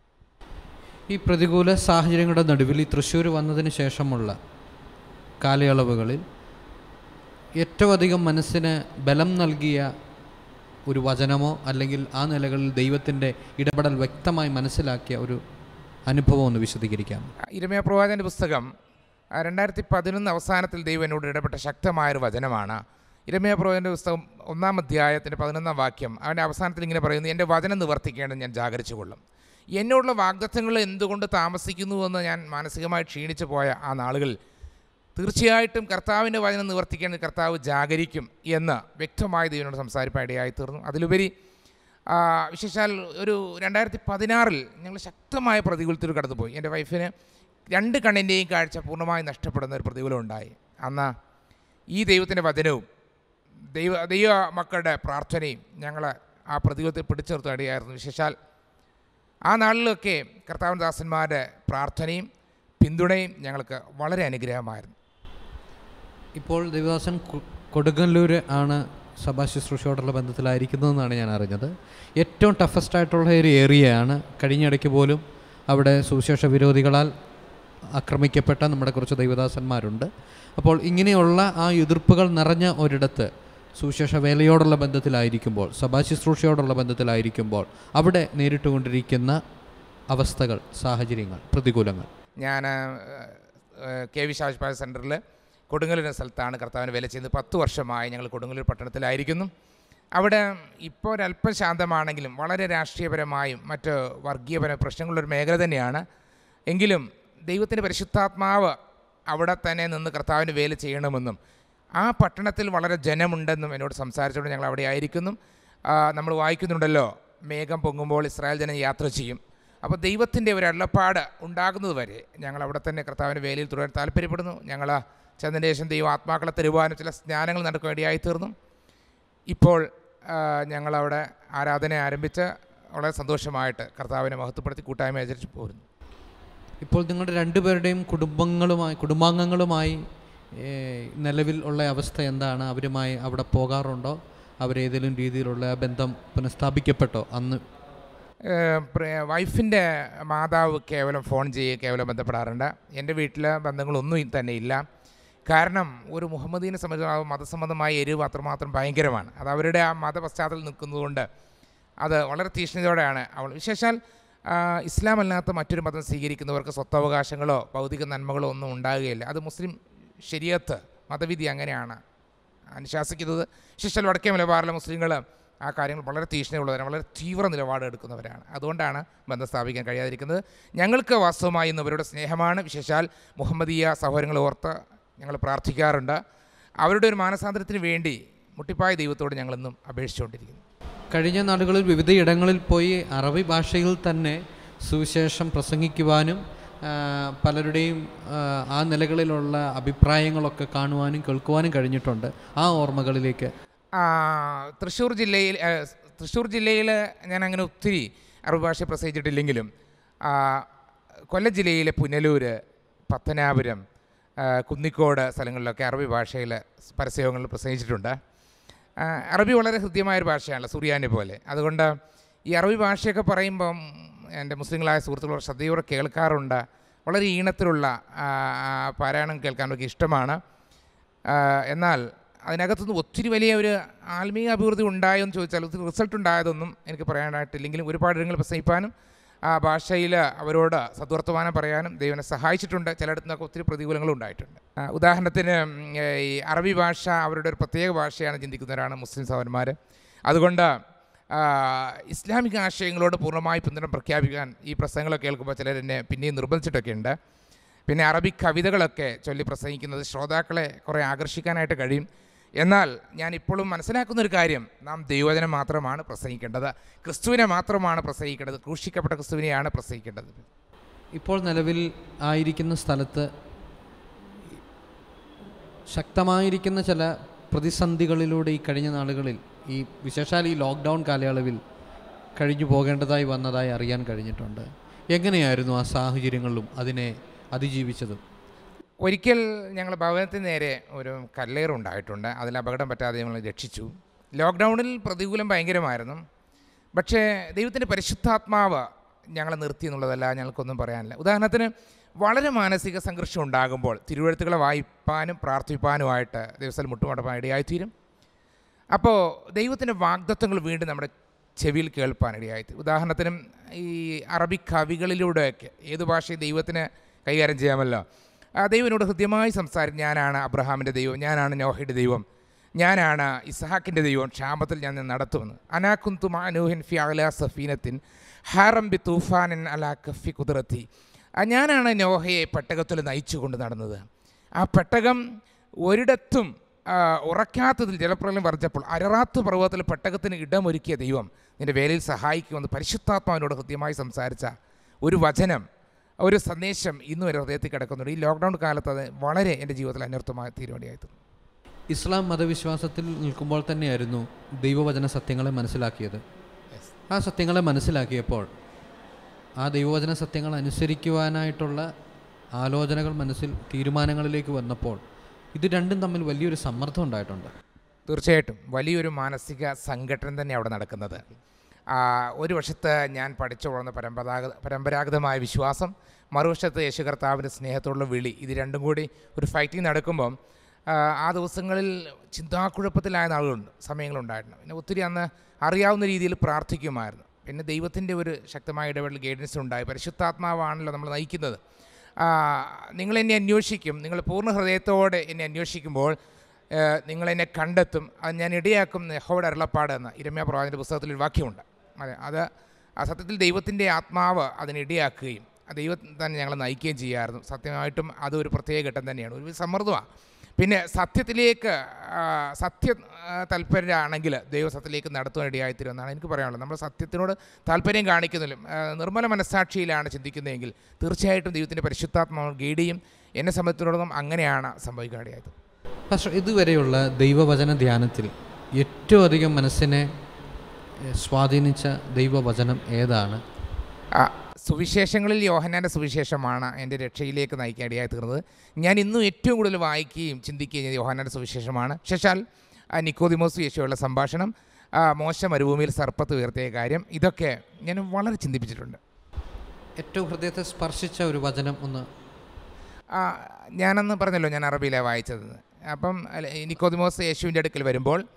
ഈ പ്രതികൂല സാഹചര്യങ്ങളുടെ നടുവിൽ ഈ തൃശ്ശൂർ വന്നതിന് ശേഷമുള്ള കാലയളവുകളിൽ ഏറ്റവും അധികം മനസ്സിന് ബലം നൽകിയ ഒരു വചനമോ അല്ലെങ്കിൽ ആ നിലകളിൽ ദൈവത്തിൻ്റെ ഇടപെടൽ വ്യക്തമായി മനസ്സിലാക്കിയ ഒരു അനുഭവം ഒന്ന് വിശദീകരിക്കാം ഇരമയ പ്രവാചകൻ്റെ പുസ്തകം ആ, രണ്ടായിരത്തി പതിനൊന്ന് അവസാനത്തിൽ ദൈവം എന്നോട് ഇടപെട്ട ശക്തമായൊരു വചനമാണ് ഇരമയ പ്രവാചകൻ്റെ പുസ്തകം ഒന്നാം അധ്യായത്തിൻ്റെ പതിനൊന്നാം വാക്യം അവൻ്റെ അവസാനത്തിൽ ഇങ്ങനെ പറയുന്നു എൻ്റെ വചനം നിവർത്തിക്കേണ്ടത് ഞാൻ ജാഗരിച്ചു കൊള്ളും എന്നോടുള്ള വാഗ്ദത്തങ്ങൾ എന്തുകൊണ്ട് താമസിക്കുന്നുവെന്ന് ഞാൻ മാനസികമായി ക്ഷീണിച്ചു പോയ ആ നാളുകളിൽ തീർച്ചയായിട്ടും കർത്താവിൻ്റെ വചനം നിവർത്തിക്കേണ്ടത് കർത്താവ് ജാഗരിക്കും എന്ന് വ്യക്തമായി ദൈവനോട് സംസാരിപ്പാൻ ഇടയായി തീർന്നു അതിലുപരി ആ, വിശേഷാൽ ഒരു രണ്ടായിരത്തി പതിനാറിൽ ഞങ്ങൾ ശക്തമായ പ്രതികൂലത്തിൽ കടന്നുപോയി എൻ്റെ വൈഫിന് രണ്ട് കണ്ണിൻ്റെയും കാഴ്ച പൂർണ്ണമായി നഷ്ടപ്പെടുന്ന ഒരു പ്രതികൂലം ഉണ്ടായി അന്ന് ഈ ദൈവത്തിൻ്റെ വചനവും ദൈവ ദൈവ മക്കളുടെ പ്രാർത്ഥനയും ഞങ്ങൾ ആ പ്രതികൂലത്തിൽ പിടിച്ചു നിർത്താൻ ഇടയായിരുന്നു വിശേഷാൽ ആ നാളിലൊക്കെ കർത്താവൻ ദാസന്മാരുടെ പ്രാർത്ഥനയും പിന്തുണയും ഞങ്ങൾക്ക് വളരെ അനുഗ്രഹമായിരുന്നു ഇപ്പോൾ ദേവദാസൻ കൊ- കൊടുങ്ങല്ലൂർ ആണ് സഭാ ശുശ്രൂഷയോടുള്ള ബന്ധത്തിലായിരിക്കുന്നതെന്നാണ് ഞാൻ അറിഞ്ഞത് ഏറ്റവും ടഫസ്റ്റ് ആയിട്ടുള്ള ഒരു ഏരിയയാണ് കഴിഞ്ഞിടയ്ക്ക് പോലും അവിടെ സുവിശേഷ വിരോധികളാൽ ആക്രമിക്കപ്പെട്ട നമ്മുടെ കുറച്ച് ദൈവദാസന്മാരുണ്ട് അപ്പോൾ ഇങ്ങനെയുള്ള ആ എതിർപ്പുകൾ നിറഞ്ഞ ഒരിടത്ത് സുവിശേഷ വേലയോടുള്ള ബന്ധത്തിലായിരിക്കുമ്പോൾ സഭാ ശുശ്രൂഷയോടുള്ള ബന്ധത്തിലായിരിക്കുമ്പോൾ അവിടെ നേരിട്ടുകൊണ്ടിരിക്കുന്ന അവസ്ഥകൾ സാഹചര്യങ്ങൾ പ്രതികൂലങ്ങൾ ഞാൻ കെ വി ഷാജ്പാൽ സെൻറ്ററിൽ കൊടുങ്ങല്ലൂർ എന്ന സ്ഥലത്താണ് കർത്താവിന് വില ചെയ്യുന്നത് പത്ത് വർഷമായി ഞങ്ങൾ കൊടുങ്ങല്ലൂർ പട്ടണത്തിലായിരിക്കുന്നു അവിടെ ഇപ്പോൾ ഒരല്പം ശാന്തമാണെങ്കിലും വളരെ രാഷ്ട്രീയപരമായും മറ്റ് വർഗീയപര പ്രശ്നങ്ങളുള്ളൊരു മേഖല തന്നെയാണ് എങ്കിലും ദൈവത്തിൻ്റെ പരിശുദ്ധാത്മാവ് അവിടെ തന്നെ നിന്ന് കർത്താവിന് വേല ചെയ്യണമെന്നും ആ പട്ടണത്തിൽ വളരെ ജനമുണ്ടെന്നും എന്നോട് സംസാരിച്ചുകൊണ്ട് ഞങ്ങൾ അവിടെ ആയിരിക്കുന്നു ആ, നമ്മൾ വായിക്കുന്നുണ്ടല്ലോ മേഘം പൊങ്ങുമ്പോൾ ഇസ്രായേൽ ജനം യാത്ര ചെയ്യും അപ്പോൾ ദൈവത്തിൻ്റെ ഒരു അള്ളപ്പാട് ഉണ്ടാകുന്നത് വരെ ഞങ്ങൾ അവിടെ തന്നെ കർത്താവിൻ്റെ വേലയിൽ തുടരാൻ താല്പര്യപ്പെടുന്നു ഞങ്ങൾ ചെന്നതിന് ശേഷം ദൈവം ആത്മാക്കളെ തരുവാനും ചില സ്നാനങ്ങൾ നടക്കാൻ വേണ്ടിയായി തീർന്നു ഇപ്പോൾ ആ, ഞങ്ങളവിടെ ആരാധന ആരംഭിച്ച് വളരെ സന്തോഷമായിട്ട് കർത്താവിനെ മഹത്വപ്പെടുത്തി കൂട്ടായ്മ ആചരിച്ച് പോരുന്നു ഇപ്പോൾ നിങ്ങളുടെ രണ്ടുപേരുടെയും കുടുംബങ്ങളുമായി കുടുംബാംഗങ്ങളുമായി ഏഹ്, നിലവിൽ ഉള്ള അവസ്ഥ എന്താണ് അവരുമായി അവിടെ പോകാറുണ്ടോ അവരേതെങ്കിലും രീതിയിലുള്ള ആ ബന്ധം പുനഃസ്ഥാപിക്കപ്പെട്ടോ അന്ന് വൈഫിൻ്റെ മാതാവ് കേവലം ഫോൺ ചെയ്യുക കേവലം ബന്ധപ്പെടാറുണ്ട് എൻ്റെ വീട്ടിൽ ബന്ധങ്ങളൊന്നും തന്നെ ഇല്ല കാരണം ഒരു മുഹമ്മദീനെ സംബന്ധിച്ച് ആ മതസംബന്ധമായ എരിവ് അത്രമാത്രം ഭയങ്കരമാണ് അത് അവരുടെ ആ മത പശ്ചാത്തലത്തിൽ നിൽക്കുന്നതുകൊണ്ട് അത് വളരെ തീക്ഷ്ണതയോടെയാണ് അവൾ വിശേഷാൽ ആ, ഇസ്ലാം അല്ലാത്ത മറ്റൊരു മതം സ്വീകരിക്കുന്നവർക്ക് സ്വത്തവകാശങ്ങളോ ഭൗതിക നന്മകളോ ഒന്നും ഉണ്ടാകുകയില്ല അത് മുസ്ലിം ശരിയത്ത് മതവിധി അങ്ങനെയാണ് അനുശാസിക്കുന്നത് ശിഷ്യൽ വടക്കേ മലബാറിലെ മുസ്ലിങ്ങൾ ആ കാര്യങ്ങൾ വളരെ തീക്ഷ്ണതയുള്ളവരാണ് വളരെ തീവ്ര നിലപാട് എടുക്കുന്നവരാണ് അതുകൊണ്ടാണ് ബന്ധം സ്ഥാപിക്കാൻ കഴിയാതിരിക്കുന്നത് ഞങ്ങൾക്ക് വാസ്തവമായി ഇന്നവരുടെ സ്നേഹമാണ് വിശേഷാൽ മുഹമ്മദീയ സഹോദരങ്ങൾ ഓർത്ത് ഞങ്ങൾ പ്രാർത്ഥിക്കാറുണ്ട് അവരുടെ ഒരു മാനസാന്തരത്തിന് വേണ്ടി മുട്ടിപ്പായ ദൈവത്തോട് ഞങ്ങളെന്നും അപേക്ഷിച്ചുകൊണ്ടിരിക്കുന്നു കഴിഞ്ഞ നാടുകളിൽ വിവിധ ഇടങ്ങളിൽ പോയി അറബി ഭാഷയിൽ തന്നെ സുവിശേഷം പ്രസംഗിക്കുവാനും ആ, പലരുടെയും ആ, ആ നിലകളിലുള്ള അഭിപ്രായങ്ങളൊക്കെ കാണുവാനും കേൾക്കുവാനും കഴിഞ്ഞിട്ടുണ്ട് ആ ഓർമ്മകളിലേക്ക് ആ, തൃശ്ശൂർ ജില്ലയിൽ ആ, തൃശ്ശൂർ ജില്ലയിൽ ഞാൻ അങ്ങനെ ഒത്തിരി അറബ് ഭാഷ പ്രസംഗിച്ചിട്ടില്ലെങ്കിലും ആ, കൊല്ലം ജില്ലയിലെ പുനലൂർ പത്തനാപുരം ആ, കുന്നിക്കോട് സ്ഥലങ്ങളിലൊക്കെ അറബി ഭാഷയിൽ പരസ്യങ്ങളിൽ പ്രസംഗിച്ചിട്ടുണ്ട് ആ, അറബി വളരെ ഹൃദ്യമായൊരു ഭാഷയാണല്ലോ സുറിയാനെ പോലെ അതുകൊണ്ട് ഈ അറബി ഭാഷയൊക്കെ പറയുമ്പം എൻ്റെ മുസ്ലിങ്ങളായ സുഹൃത്തുക്കൾ ശ്രദ്ധയോടെ കേൾക്കാറുണ്ട് വളരെ ഈണത്തിലുള്ള ആ, ആ, പാരായണം കേൾക്കാനൊക്കെ ഇഷ്ടമാണ് ആ, എന്നാൽ അതിനകത്തുനിന്ന് ഒത്തിരി വലിയ ഒരു ആത്മീയ അഭിവൃദ്ധി ഉണ്ടായോ എന്ന് ചോദിച്ചാൽ ഒത്തിരി റിസൾട്ട് ഉണ്ടായതൊന്നും എനിക്ക് പറയാനായിട്ടില്ലെങ്കിലും ഒരുപാട് ഇടങ്ങൾ പ്രസംഗിപ്പാനും ആ ഭാഷയിൽ അവരോട് സദ്വർത്തമാനം പറയാനും ദൈവനെ സഹായിച്ചിട്ടുണ്ട് ചിലയിടത്തു നിന്നൊക്കെ ഒത്തിരി പ്രതികൂലങ്ങളും ഉണ്ടായിട്ടുണ്ട് ആ, ഉദാഹരണത്തിന് ഉം, ഈ അറബി ഭാഷ അവരുടെ ഒരു പ്രത്യേക ഭാഷയാണ് ചിന്തിക്കുന്നവരാണ് മുസ്ലിം സഹോദരന്മാർ അതുകൊണ്ട് ആ, ഇസ്ലാമിക ആശയങ്ങളോട് പൂർണ്ണമായി പിന്തുണ പ്രഖ്യാപിക്കാൻ ഈ പ്രസംഗങ്ങളൊക്കെ കേൾക്കുമ്പോൾ ചിലർ എന്നെ പിന്നെയും നിർബന്ധിച്ചിട്ടൊക്കെ ഉണ്ട് പിന്നെ അറബിക് കവിതകളൊക്കെ ചൊല്ലി പ്രസംഗിക്കുന്നത് ശ്രോതാക്കളെ കുറേ ആകർഷിക്കാനായിട്ട് കഴിയും എന്നാൽ ഞാൻ ഇപ്പോഴും മനസ്സിലാക്കുന്ന ഒരു കാര്യം നാം ദൈവജനം മാത്രമാണ് പ്രസംഗിക്കേണ്ടത് ക്രിസ്തുവിനെ മാത്രമാണ് പ്രസംഗിക്കേണ്ടത് ക്രൂശിക്കപ്പെട്ട ക്രിസ്തുവിനെയാണ് പ്രസംഗിക്കേണ്ടത് ഇപ്പോൾ നിലവിൽ ആയിരിക്കുന്ന സ്ഥലത്ത് ശക്തമായിരിക്കുന്ന ചില പ്രതിസന്ധികളിലൂടെ ഈ കഴിഞ്ഞ നാളുകളിൽ ഈ വിശേഷാൽ ഈ ലോക്ക്ഡൗൺ കാലയളവിൽ കഴിഞ്ഞു പോകേണ്ടതായി വന്നതായി അറിയാൻ കഴിഞ്ഞിട്ടുണ്ട് എങ്ങനെയായിരുന്നു ആ സാഹചര്യങ്ങളിലും അതിനെ അതിജീവിച്ചതും ഒരിക്കൽ ഞങ്ങൾ ഭവനത്തിന് നേരെ ഒരു കല്ലേറുണ്ടായിട്ടുണ്ട് അതിൽ അപകടം പറ്റാതെ ഞങ്ങൾ രക്ഷിച്ചു ലോക്ക്ഡൗണിൽ പ്രതികൂലം ഭയങ്കരമായിരുന്നു പക്ഷേ ദൈവത്തിൻ്റെ പരിശുദ്ധാത്മാവ് ഞങ്ങളെ നിർത്തി എന്നുള്ളതല്ല ഞങ്ങൾക്കൊന്നും പറയാനില്ല ഉദാഹരണത്തിന് വളരെ മാനസിക സംഘർഷം ഉണ്ടാകുമ്പോൾ തിരുവഴുത്തുകളെ വായിപ്പാനും പ്രാർത്ഥിപ്പാനുമായിട്ട് ദിവസം മുട്ടുമടപ്പാൻ ഇടയായിത്തീരും അപ്പോൾ ദൈവത്തിൻ്റെ വാഗ്ദത്വങ്ങൾ വീണ്ടും നമ്മുടെ ചെവിയിൽ കേൾപ്പാൻ ഇടയായിത്തീരും ഉദാഹരണത്തിനും ഈ അറബി കവികളിലൂടെയൊക്കെ ഏത് ഭാഷയും ദൈവത്തിന് കൈകാര്യം ചെയ്യാമല്ലോ ആ ദൈവനോട് ഹൃദ്യമായി സംസാരിക്കും ഞാനാണ് അബ്രഹാമിൻ്റെ ദൈവം ഞാനാണ് നോഹയുടെ ദൈവം ഞാനാണ് ഇസ്ഹാക്കിൻ്റെ ദൈവം ക്ഷാമത്തിൽ ഞാൻ നിന്നെ നടത്തുമെന്ന് അനാക്കുന്തു മാനൂഹിൻ ഫി അല സഫീനത്തിൻ ഹാറം ബി തൂഫാനിൻ അല കഫി കുതിരത്തി ആ ഞാനാണ് നോഹയെ പെട്ടകത്തിൽ നയിച്ചു കൊണ്ട് നടന്നത് ആ പെട്ടകം ഒരിടത്തും ആ, ഉറക്കാത്തതിൽ ജലപ്രളയം വർദ്ധപ്പോൾ അരറാത്ത് പർവ്വതത്തിൽ പെട്ടകത്തിന് ഇടമൊരുക്കിയ ദൈവം നിന്റെ വേലയിൽ സഹായിക്കുമെന്ന് പരിശുദ്ധാത്മാവിനോട് ഹൃദ്യമായി സംസാരിച്ച ഒരു വചനം ഒരു സന്ദേശം ഇന്നും ഒരു ഹൃദയത്തിൽ കിടക്കുന്നുണ്ട് ഈ ലോക്ക്ഡൗൺ കാലത്ത് അത് വളരെ എൻ്റെ ജീവിതത്തിൽ അനർത്ഥമായ തീരുമാനമായിരുന്നു ഇസ്ലാം മതവിശ്വാസത്തിൽ നിൽക്കുമ്പോൾ തന്നെയായിരുന്നു ദൈവവചന സത്യങ്ങളെ മനസ്സിലാക്കിയത് ആ സത്യങ്ങളെ മനസ്സിലാക്കിയപ്പോൾ ആ ദൈവവചന സത്യങ്ങൾ അനുസരിക്കുവാനായിട്ടുള്ള ആലോചനകൾ മനസ്സിൽ തീരുമാനങ്ങളിലേക്ക് വന്നപ്പോൾ ഇത് രണ്ടും തമ്മിൽ വലിയൊരു സമ്മർദ്ദം ഉണ്ടായിട്ടുണ്ട് തീർച്ചയായിട്ടും വലിയൊരു മാനസിക സംഘടന തന്നെ അവിടെ നടക്കുന്നത് ആ, ഒരു വശത്ത് ഞാൻ പഠിച്ചു വളർന്ന പരമ്പരാഗത പരമ്പരാഗതമായ വിശ്വാസം മറുവശത്ത് യേശു കർത്താവിൻ്റെ സ്നേഹത്തോടുള്ള വിളി ഇത് രണ്ടും കൂടി ഒരു ഫൈറ്റിംഗ് നടക്കുമ്പം ആ, ആ ദിവസങ്ങളിൽ ചിന്താക്കുഴപ്പത്തിലായ നാളുകളുണ്ട് സമയങ്ങളുണ്ടായിരുന്നു പിന്നെ ഒത്തിരി അന്ന് അറിയാവുന്ന രീതിയിൽ പ്രാർത്ഥിക്കുമായിരുന്നു പിന്നെ ദൈവത്തിൻ്റെ ഒരു ശക്തമായ ഇടപെടൽ ഗൈഡൻസ് ഉണ്ടായി പരിശുദ്ധാത്മാവാണല്ലോ നമ്മൾ നയിക്കുന്നത് ആ, നിങ്ങൾ എന്നെ അന്വേഷിക്കും നിങ്ങൾ പൂർണ്ണ ഹൃദയത്തോടെ എന്നെ അന്വേഷിക്കുമ്പോൾ ഏഹ്, നിങ്ങളെന്നെ കണ്ടെത്തും അത് ഞാൻ ഇടയാക്കും യഹോവയുടെ അരുളപ്പാട് എന്ന ഇരമ്യ പ്രവാചൻ്റെ പുസ്തകത്തിൽ ഒരു വാക്യമുണ്ട് അതെ അത് ആ സത്യത്തിൽ ദൈവത്തിൻ്റെ ആത്മാവ് അതിന് ഇടയാക്കുകയും ആ ദൈവം തന്നെ ഞങ്ങളെ നയിക്കുകയും ചെയ്യാമായിരുന്നു സത്യമായിട്ടും അത് ഒരു പ്രത്യേക ഘട്ടം തന്നെയാണ് ഒരു സമ്മർദ്ദമാണ് പിന്നെ സത്യത്തിലേക്ക് ആ, സത്യ ആ, തൽപരരാണെങ്കിൽ ദൈവസത്യത്തിലേക്ക് നടത്തുവാൻ ഇടയായിത്തീരുമെന്നാണ് എനിക്ക് പറയാനുള്ളത് നമ്മൾ സത്യത്തിനോട് താല്പര്യം കാണിക്കുന്നില്ല ആ, നിർമ്മല മനസ്സാക്ഷിയിലാണ് ചിന്തിക്കുന്നതെങ്കിൽ തീർച്ചയായിട്ടും ദൈവത്തിൻ്റെ പരിശുദ്ധാത്മാവ് ഗൈഡ് ചെയ്യും എന്നെ സംബന്ധിച്ചിടത്തോളം അങ്ങനെയാണ് സംഭവിക്കാൻ ഇടയായത് പക്ഷേ ഇതുവരെയുള്ള ദൈവവചന ധ്യാനത്തിൽ ഏറ്റവും അധികം മനസ്സിനെ എഹ്, സ്വാധീനിച്ച ദൈവവചനം ഏതാണ് ആ, സുവിശേഷങ്ങളിൽ യോഹന്നാൻ്റെ സുവിശേഷമാണ് എൻ്റെ രക്ഷയിലേക്ക് നയിക്കാൻ ഇടയായി തീർന്നത് ഞാൻ ഇന്നും ഏറ്റവും കൂടുതൽ വായിക്കുകയും ചിന്തിക്കുകയും ചെയ്ത യോഹന്നാൻ്റെ സുവിശേഷമാണ് ശേഷാൽ ആ, നിക്കോദിമോസ് യേശുവുള്ള സംഭാഷണം ആ, മോശ മരുഭൂമിയിൽ സർപ്പത്ത് ഉയർത്തിയ കാര്യം ഇതൊക്കെ ഞാൻ വളരെ ചിന്തിപ്പിച്ചിട്ടുണ്ട് ഏറ്റവും ഹൃദയത്തെ സ്പർശിച്ച ഒരു വചനം ഒന്ന് ആ, ഞാനന്ന് പറഞ്ഞല്ലോ ഞാൻ അറബിയിലാണ് വായിച്ചത് അപ്പം അല്ല, നിക്കോദിമോസ് യേശുവിൻ്റെ അടുക്കൽ വരുമ്പോൾ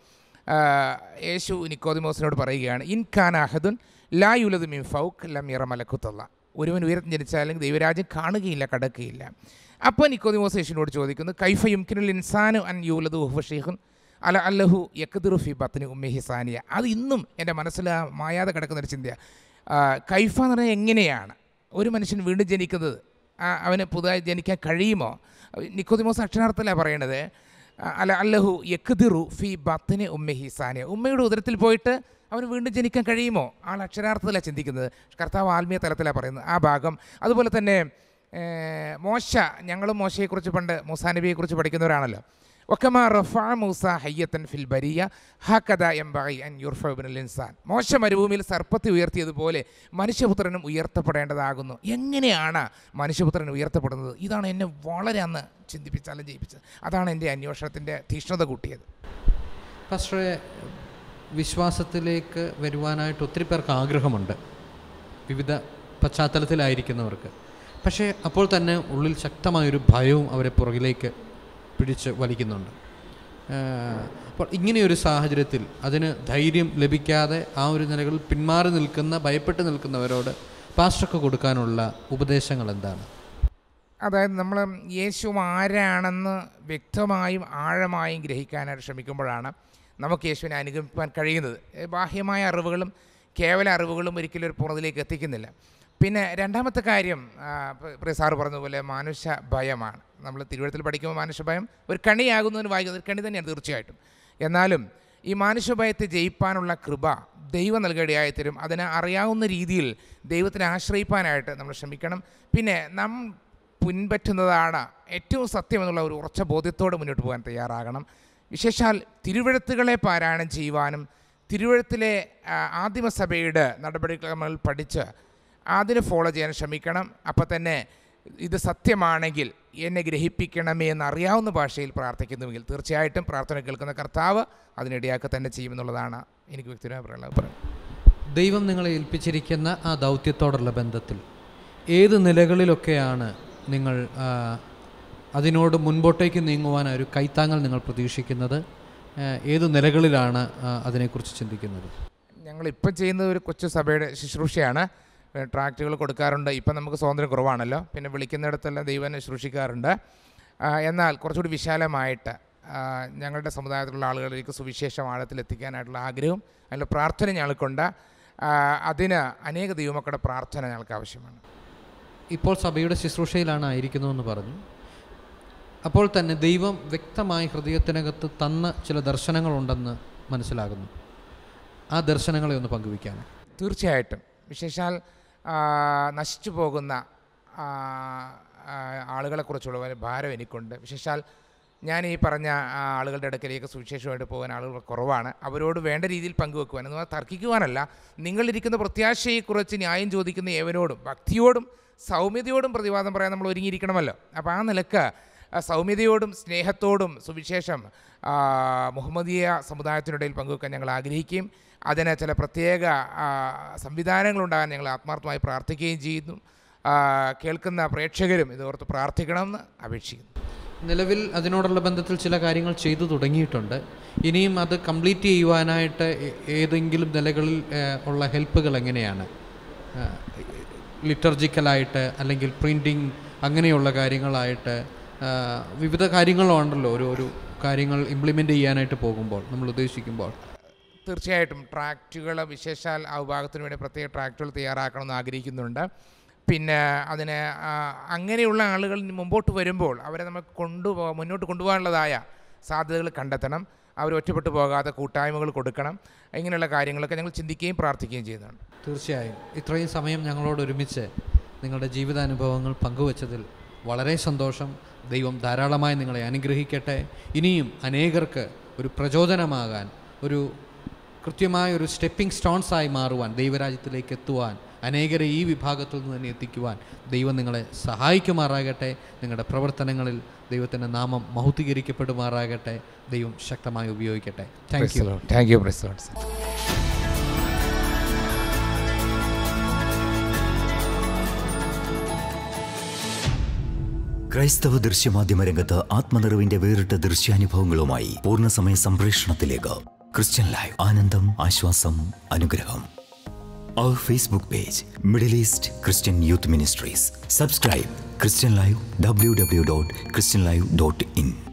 ആ, യേശു നിക്കോദിമോസിനോട് പറയുകയാണ് ഇൻ ഖാൻ അഹദുൻ ലാ യുലത് മിൻ ഫൗക്ക് ലം ഇറ മലക്കുത്തല്ല ഒരുവൻ ഉയർത്തി ജനിച്ചാലും ദൈവരാജ്യം കാണുകയില്ല കടക്കുകയില്ല അപ്പോൾ നിക്കോദിമോസ് യേശുവിനോട് ചോദിക്കുന്നു കൈഫ യുംകിനുൽ ഇൻസാനു അൻ യൂലദു ഹുവ ഷെയ്ഖുൻ അല അല്ലഹു യക്കദിറു ഫി ബത്തിന് ഉമ്മി സാനിയ അത് ഇന്നും എൻ്റെ മനസ്സിൽ ആ മായാതെ കിടക്കുന്നൊരു ചിന്തയാണ് ആ, കൈഫ എന്ന് പറഞ്ഞാൽ എങ്ങനെയാണ് ഒരു മനുഷ്യൻ വീണ്ടും ജനിക്കുന്നത് ആ, അവന് പുതുതായി ജനിക്കാൻ കഴിയുമോ നിക്കോദിമോസ് അക്ഷരാർത്ഥത്തിലാണ് പറയേണ്ടത് ആ, അല്ല അല്ലഹു യക്ദിറു ഫി ബത്തിന് ഉമ്മഹി സാനിയ ഉമ്മയുടെ ഉദരത്തിൽ പോയിട്ട് അവന് വീണ്ടും ജനിക്കാൻ കഴിയുമോ ആൾ അക്ഷരാർത്ഥത്തിലാണ് ചിന്തിക്കുന്നത് കർത്താവ് ആത്മീയ തലത്തിലാണ് പറയുന്നത് ആ ഭാഗം അതുപോലെ തന്നെ ഏർ, മോശ ഞങ്ങളും മോശയെക്കുറിച്ച് പണ്ട് മൂസാ നബിയെക്കുറിച്ച് പഠിക്കുന്നവരാണല്ലോ ഒക്കമാ റഫാ മൂസ ഹയ്യത്തൻ ഫിൽ ബരിയ ഹക്കദ എംബായി അൻ യുർഫബിനുൽ ഇൻസാൻ മോശ മരുഭൂമിയിൽ സർപ്പത്തെ ഉയർത്തിയതുപോലെ മനുഷ്യപുത്രനും ഉയർത്തപ്പെടേണ്ടതാകുന്നു എങ്ങനെയാണ് മനുഷ്യപുത്രൻ ഉയർത്തപ്പെടുന്നത് ഇതാണ് എന്നെ വളരെ അന്ന് ചിന്തിപ്പിച്ചാലും ജയിപ്പിച്ചത് അതാണ് എൻ്റെ അന്വേഷണത്തിൻ്റെ തീക്ഷ്ണത കൂട്ടിയത് പക്ഷേ വിശ്വാസത്തിലേക്ക് വരുവാനായിട്ട് ഒത്തിരി പേർക്ക് ആഗ്രഹമുണ്ട് വിവിധ പശ്ചാത്തലത്തിലായിരിക്കുന്നവർക്ക് പക്ഷേ അപ്പോൾ തന്നെ ഉള്ളിൽ ശക്തമായൊരു ഭയവും അവരെ പുറകിലേക്ക് പിടിച്ച് വലിക്കുന്നുണ്ട് ആഹ് അപ്പോൾ ഇങ്ങനെയൊരു സാഹചര്യത്തിൽ അതിന് ധൈര്യം ലഭിക്കാതെ ആ ഒരു നിലകളിൽ പിന്മാറി നിൽക്കുന്ന ഭയപ്പെട്ട് നിൽക്കുന്നവരോട് പാസ്റ്റർക്ക് കൊടുക്കാനുള്ള ഉപദേശങ്ങൾ എന്താണ് അതായത് നമ്മൾ യേശു ആരാണെന്ന് വ്യക്തമായും ആഴമായും ഗ്രഹിക്കാനായിട്ട് ശ്രമിക്കുമ്പോഴാണ് നമുക്ക് യേശുവിനെ അനുഗമിക്കാൻ കഴിയുന്നത് ഏ, ബാഹ്യമായ അറിവുകളും കേവല അറിവുകളും ഒരിക്കലും ഒരു പൂർണ്ണതയിലേക്ക് എത്തിക്കുന്നില്ല പിന്നെ രണ്ടാമത്തെ കാര്യം ആ, പ്ര- പ്രിയ സാറ് പറഞ്ഞതുപോലെ മാനുഷ ഭയമാണ് നമ്മൾ തിരുവഴുത്തിൽ പഠിക്കുമ്പോൾ മാനുഷ ഭയം ഒരു കണിയാകുന്നതിന് വായിക്കുന്നത് ഒരു കണി തന്നെയാണ് തീർച്ചയായിട്ടും എന്നാലും ഈ മാനുഷഭയത്തെ ജയിപ്പാനുള്ള കൃപ ദൈവം നൽകിയടിയായി തരും അതിനെ അറിയാവുന്ന രീതിയിൽ ദൈവത്തിനെ ആശ്രയിപ്പാനായിട്ട് നമ്മൾ ശ്രമിക്കണം പിന്നെ നാം പിൻപറ്റുന്നതാണ് ഏറ്റവും സത്യം എന്നുള്ള ഒരു ഉറച്ച ബോധ്യത്തോടെ മുന്നോട്ട് പോകാൻ തയ്യാറാകണം വിശേഷാൽ തിരുവഴുത്തുകളെ പാരായണം ചെയ്യുവാനും തിരുവഴുത്തിലെ ആ, ആദിമസഭയുടെ നടപടിക്രമങ്ങൾ പഠിച്ച് അതിനെ ഫോളോ ചെയ്യാൻ ശ്രമിക്കണം അപ്പോൾ തന്നെ ഇത് സത്യമാണെങ്കിൽ എന്നെ ഗ്രഹിപ്പിക്കണമേ എന്നറിയാവുന്ന ഭാഷയിൽ പ്രാർത്ഥിക്കുന്നുവെങ്കിൽ തീർച്ചയായിട്ടും പ്രാർത്ഥന കേൾക്കുന്ന കർത്താവ് അതിനിടയാക്കുക തന്നെ ചെയ്യുമെന്നുള്ളതാണ് എനിക്ക് വ്യക്തിപരമായി പറയാനുള്ള അഭിപ്രായം ദൈവം നിങ്ങളെ ഏൽപ്പിച്ചിരിക്കുന്ന ആ ദൗത്യത്തോടുള്ള ബന്ധത്തിൽ ഏത് നിലകളിലൊക്കെയാണ് നിങ്ങൾ ആ, അതിനോട് മുൻപോട്ടേക്ക് നീങ്ങുവാൻ ഒരു കൈത്താങ്ങൽ നിങ്ങൾ പ്രതീക്ഷിക്കുന്നത് ആ, ഏത് നിലകളിലാണ് ആ, അതിനെക്കുറിച്ച് ചിന്തിക്കുന്നത് ഞങ്ങളിപ്പം ചെയ്യുന്നത് ഒരു കൊച്ചു സഭയുടെ ശുശ്രൂഷയാണ് ട്രാക്റ്റുകൾ കൊടുക്കാറുണ്ട് ഇപ്പം നമുക്ക് സ്വാതന്ത്ര്യം കുറവാണല്ലോ പിന്നെ വിളിക്കുന്നിടത്തെല്ലാം ദൈവം ശുശ്രൂഷിക്കാറുണ്ട് ആ, എന്നാൽ കുറച്ചുകൂടി വിശാലമായിട്ട് ആ, ഞങ്ങളുടെ സമുദായത്തിലുള്ള ആളുകളിലേക്ക് സുവിശേഷം ആഴത്തിൽ എത്തിക്കാനായിട്ടുള്ള ആഗ്രഹവും അതിനുള്ള പ്രാർത്ഥന ഞങ്ങൾക്കുണ്ട് ആ, അതിന് അനേക ദൈവമക്കളുടെ പ്രാർത്ഥന ഞങ്ങൾക്ക് ആവശ്യമാണ് ഇപ്പോൾ സഭയുടെ ശുശ്രൂഷയിലാണ് ആയിരിക്കുന്നതെന്ന് പറഞ്ഞു അപ്പോൾ തന്നെ ദൈവം വ്യക്തമായി ഹൃദയത്തിനകത്ത് തന്ന ചില ദർശനങ്ങളുണ്ടെന്ന് മനസ്സിലാകുന്നു ആ ദർശനങ്ങളെ ഒന്ന് പങ്കുവയ്ക്കാമോ തീർച്ചയായിട്ടും വിശേഷാൽ ആ, നശിച്ചു പോകുന്ന ആ, ആ, ആളുകളെക്കുറിച്ചുള്ള ഒരു ഭാരം എനിക്കുണ്ട് വിശേഷാൽ ഞാൻ ഈ പറഞ്ഞ ആ, ആളുകളുടെ അടുക്കലേക്ക് സുവിശേഷമായിട്ട് പോകാൻ ആളുകൾ കുറവാണ് അവരോട് വേണ്ട രീതിയിൽ പങ്കുവെക്കുവാൻ എന്ന് പറഞ്ഞാൽ തർക്കിക്കുവാനല്ല നിങ്ങളിരിക്കുന്ന പ്രത്യാശയെക്കുറിച്ച് ന്യായം ചോദിക്കുന്ന ഏവനോടും ഭക്തിയോടും സൗമ്യതയോടും പ്രതിവാദം പറയാൻ നമ്മൾ ഒരുങ്ങിയിരിക്കണമല്ലോ അപ്പോൾ ആ നിലക്ക് ആ, സൗമ്യതയോടും സ്നേഹത്തോടും സുവിശേഷം ആ, മുഹമ്മദീയ സമുദായത്തിനിടയിൽ പങ്കുവെക്കാൻ ഞങ്ങൾ ആഗ്രഹിക്കുകയും അതിന് ചില പ്രത്യേക ആ, സംവിധാനങ്ങളുണ്ടാകാൻ ഞങ്ങൾ ആത്മാർത്ഥമായി പ്രാർത്ഥിക്കുകയും ചെയ്യുന്നു ആ, കേൾക്കുന്ന പ്രേക്ഷകരും ഇതോർത്ത് പ്രാർത്ഥിക്കണമെന്ന് അപേക്ഷിക്കുന്നു നിലവിൽ അതിനോടുള്ള ബന്ധത്തിൽ ചില കാര്യങ്ങൾ ചെയ്തു തുടങ്ങിയിട്ടുണ്ട് ഇനിയും അത് കംപ്ലീറ്റ് ചെയ്യുവാനായിട്ട് ഏ- ഏതെങ്കിലും നിലകളിൽ ഏ, ഉള്ള ഹെൽപ്പുകൾ എങ്ങനെയാണ് ലിറ്റർജിക്കലായിട്ട് അല്ലെങ്കിൽ പ്രിൻറ്റിങ് അങ്ങനെയുള്ള കാര്യങ്ങളായിട്ട് ആ, വിവിധ കാര്യങ്ങളുണ്ടല്ലോ ഒരു ഒരു കാര്യങ്ങൾ ഇംപ്ലിമെൻ്റ് ചെയ്യാനായിട്ട് പോകുമ്പോൾ നമ്മൾ ഉദ്ദേശിക്കുമ്പോൾ തീർച്ചയായിട്ടും ട്രാക്റ്റുകൾ വിശേഷാൽ ആ വിഭാഗത്തിന് വേണ്ടി പ്രത്യേക ട്രാക്റ്റുകൾ തയ്യാറാക്കണമെന്ന് ആഗ്രഹിക്കുന്നുണ്ട് പിന്നെ അതിന് ആ, അങ്ങനെയുള്ള ആളുകൾ ഇനി മുമ്പോട്ട് വരുമ്പോൾ അവരെ നമുക്ക് കൊണ്ടുപോ മുന്നോട്ട് കൊണ്ടുപോകാനുള്ളതായ സാധ്യതകൾ കണ്ടെത്തണം അവർ ഒറ്റപ്പെട്ടു പോകാതെ കൂട്ടായ്മകൾ കൊടുക്കണം ഇങ്ങനെയുള്ള കാര്യങ്ങളൊക്കെ ഞങ്ങൾ ചിന്തിക്കുകയും പ്രാർത്ഥിക്കുകയും ചെയ്യുന്നുണ്ട് തീർച്ചയായും ഇത്രയും സമയം ഞങ്ങളോട് ഒരുമിച്ച് നിങ്ങളുടെ ജീവിതാനുഭവങ്ങൾ പങ്കുവച്ചതിൽ വളരെ സന്തോഷം ദൈവം ധാരാളമായി നിങ്ങളെ അനുഗ്രഹിക്കട്ടെ ഇനിയും അനേകർക്ക് ഒരു പ്രചോദനമാകാൻ ഒരു കൃത്യമായ ഒരു സ്റ്റെപ്പിംഗ് സ്റ്റോൺസായി മാറുവാൻ ദൈവരാജ്യത്തിലേക്ക് എത്തുവാൻ അനേകരെ ഈ വിഭാഗത്തിൽ നിന്ന് തന്നെ എത്തിക്കുവാൻ ദൈവം നിങ്ങളെ സഹായിക്കുമാറാകട്ടെ നിങ്ങളുടെ പ്രവർത്തനങ്ങളിൽ ദൈവത്തിൻ്റെ നാമം മഹുദ്ധീകരിക്കപ്പെടുമാറാകട്ടെ ദൈവം ശക്തമായി ഉപയോഗിക്കട്ടെ thank you thank you press ക്രൈസ്തവ ദൃശ്യമാധ്യമ രംഗത്ത് ആത്മനിറവിന്റെ വേറിട്ട ദൃശ്യാനുഭവങ്ങളുമായി പൂർണ്ണസമയ സംപ്രേഷണത്തിലേക്ക് ക്രിസ്ത്യൻ ലൈവ് ആനന്ദം ആശ്വാസം അനുഗ്രഹം അവർ Facebook page middle east Christian youth ministries subscribe Christian live W W dot Christian live dot in